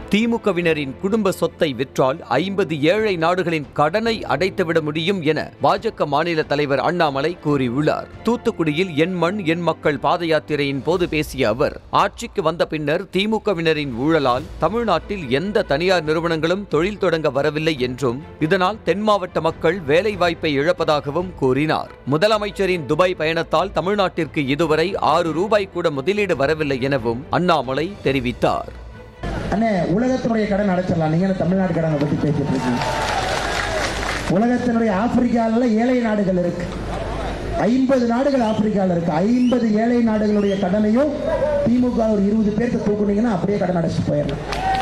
திமுகவினரின் குடும்ப சொத்தை விற்றால் ஐம்பது ஏழை நாடுகளின் கடனை அடைத்துவிட முடியும் என பாஜக மாநில தலைவர் அண்ணாமலை கூறியுள்ளார் தூத்துக்குடியில் என் மண் என் மக்கள் பாத யாத்திரையின் போது பேசிய அவர் ஆட்சிக்கு வந்த பின்னர் திமுகவினரின் ஊழலால் தமிழ்நாட்டில் எந்த தனியார் நிறுவனங்களும் தொழில் தொடங்க வரவில்லை என்றும் இதனால் தென் மாவட்ட மக்கள் வேலை வாய்ப்பை இழப்பதாகவும் கூறினார் முதலமைச்சரின் துபாய் பயணத்தால் தமிழ்நாட்டிற்கு இதுவரை ஆறு ரூபாய் கூட முதலீடு வரவில்லை எனவும் அண்ணாமலை தெரிவித்தார் அண்ணே உலகத்தினுடைய கடன் அடைச்சிடலாம் நீங்க என்ன தமிழ்நாடு கடனை பத்தி பேசிட்டு இருக்கீங்க உலகத்தினுடைய ஆப்பிரிக்காவில் ஏழை நாடுகள் இருக்கு ஐம்பது நாடுகள் ஆப்பிரிக்காவில் இருக்கு ஐம்பது ஏழை நாடுகளுடைய கடனையும் திமுக ஒரு இருபது பேர்த்த தூக்குனீங்கன்னா அப்படியே கடன் அடைச்சிட்டு போயிடலாம்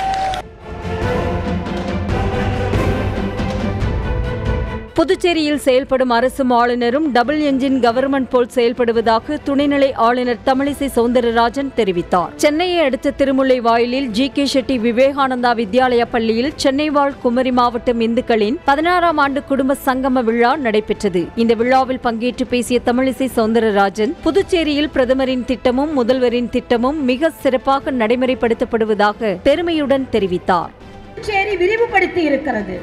புதுச்சேரியில் செயல்படும் அரசும் ஆளுநரும் டபுள் என்ஜின் கவர்மெண்ட் போல் செயல்படுவதாக துணைநிலை ஆளுநர் தமிழிசை சவுந்தரராஜன் தெரிவித்தார் சென்னையை அடுத்த திருமுல்லை வாயிலில் ஜி கே ஷெட்டி விவேகானந்தா வித்யாலயா பள்ளியில் சென்னை வாழ் குமரி மாவட்டம் இந்துக்களின் பதினாறாம் ஆண்டு குடும்ப சங்கம விழா நடைபெற்றது இந்த விழாவில் பங்கேற்று பேசிய தமிழிசை சவுந்தரராஜன் புதுச்சேரியில் பிரதமரின் திட்டமும் முதல்வரின் திட்டமும் மிக சிறப்பாக நடைமுறைப்படுத்தப்படுவதாக பெருமையுடன் தெரிவித்தார் புதுச்சேரி விரிவுபடுத்தி இருக்கிறது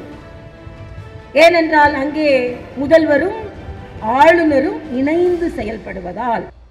ஏனென்றால் அங்கே முதல்வரும் ஆளுநரும் இணைந்து செயல்படுவதால்